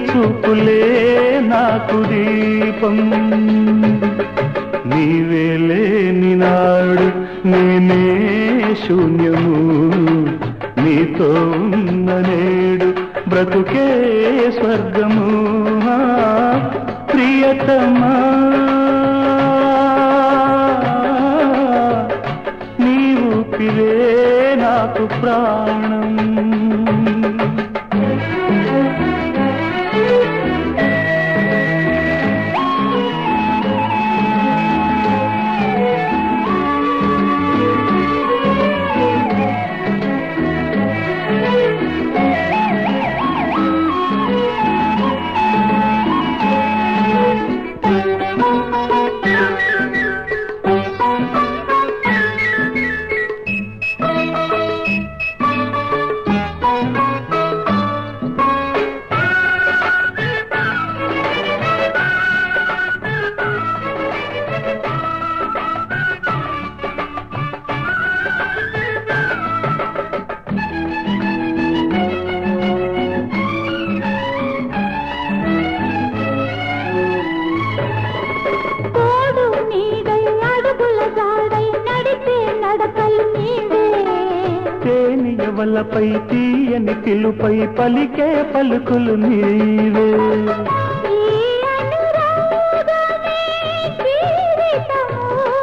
చూపులే నాకు దీపం నీవే లేని నాడు నేనే శూన్యము నీతో ఉన్న నేడు బ్రతుకే స్వర్గము ఆ, ప్రియతమా నీవు పిరే నాకు ప్రాణం తోడు నీడై అడుగుల జాడై నడిపే నడకలు నీవే తేనియవలపై తీయని పిలుపై పలికే పలుకులు నీవే ఈ అనురాగమే జీవితము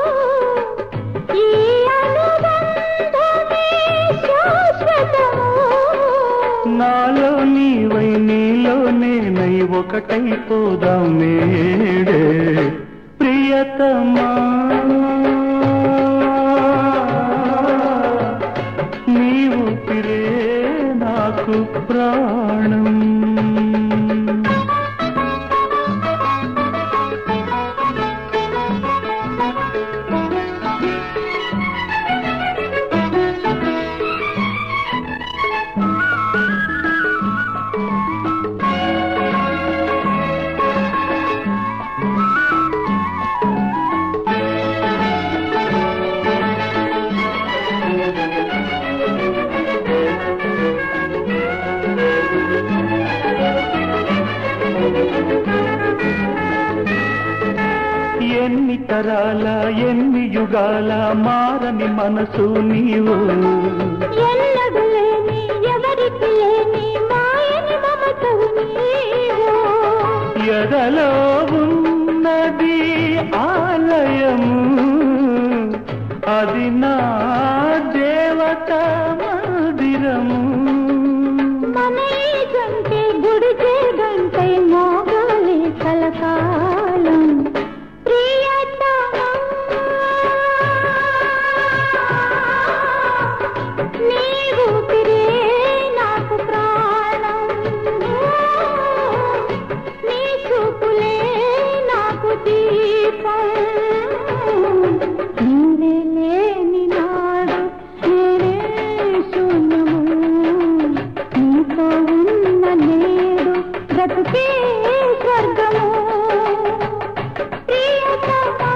ఈ అనుబంధమే శాశ్వతము నాలో నీవై నీలో నేనై ఒకటైపోదాం నేడే ప్రియతమా నీవు పిరే నాకు ప్రాణం ఎన్ని తరాల ఎన్ని యుగాల మారని మనసు నీవు ఎన్నడు లేని ఎవరికి లేని మాయని మమతవు నీవు ఎదలో ఉన్నది ఆలయము అది నా దేవత మందిరము మన ఈ గంటే గుడిచే గంటై మోగాలి కలకాలం ప్రియతమా నీవు పిరే నాకు ప్రాణం నీ చూపులే నాకు దీపం నీవే లేని నాడు నేనే శూన్యము నీతో ఉన్న నేడు బ్రతుకే స్వర్గము ప్రియతమా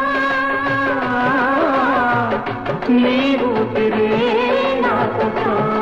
నీవు పిరే నాకు ప్రాణం